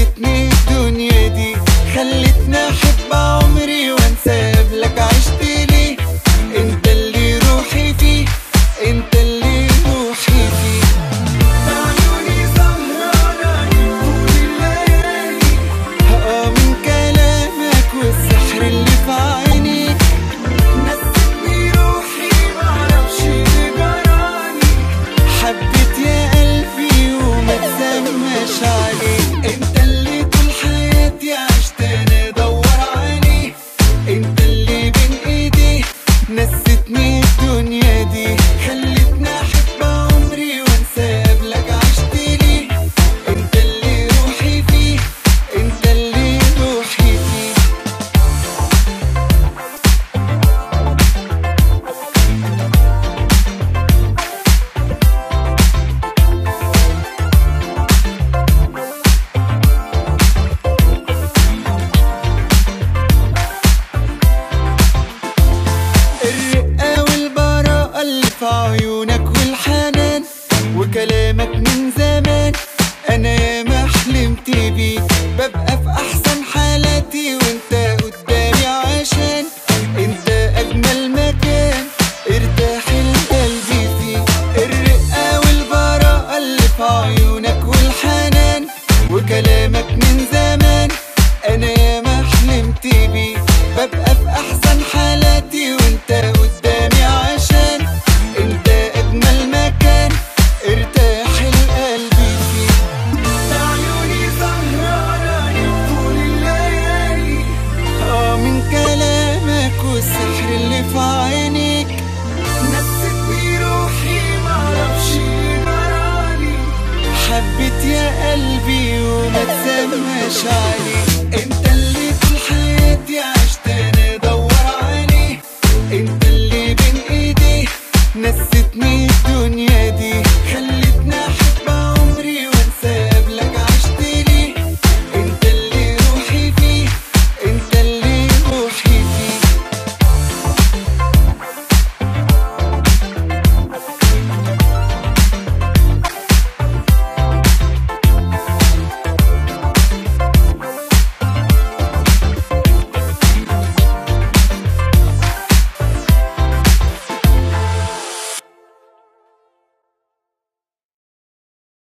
نستني الدنيا دي خلتني احب عمري وانسى قبلك عشت ليه انت اللي روحي فيه انت اللي روحي فيه عيوني سهرانة طول الليالي هقى من كلامك والسحر اللي في عينيك نستني روحي معرفش اللي جرالي حبيت يا قلبي وما تسماش عليه انت اللي طول حياتي عشت انا ادور عليه انت اللي بين ايدي نستني الدنيا دي خلتني احب عمري وانسى قبلك عشت ليه انت اللي روحي فيه انت اللي روحي فيه الرقة والبراءة اللي في عيونك والحنان وكلامك من زمان أنا ياما حلمت بيه ببقى في أحسن حالاتي وأنت قدامي عشان أنت أجمل مكان ارتاح القلب فيه الرقة والبراءة اللي في عيونك والحنان وكلامك من زمان أنا ياما حلمت بيه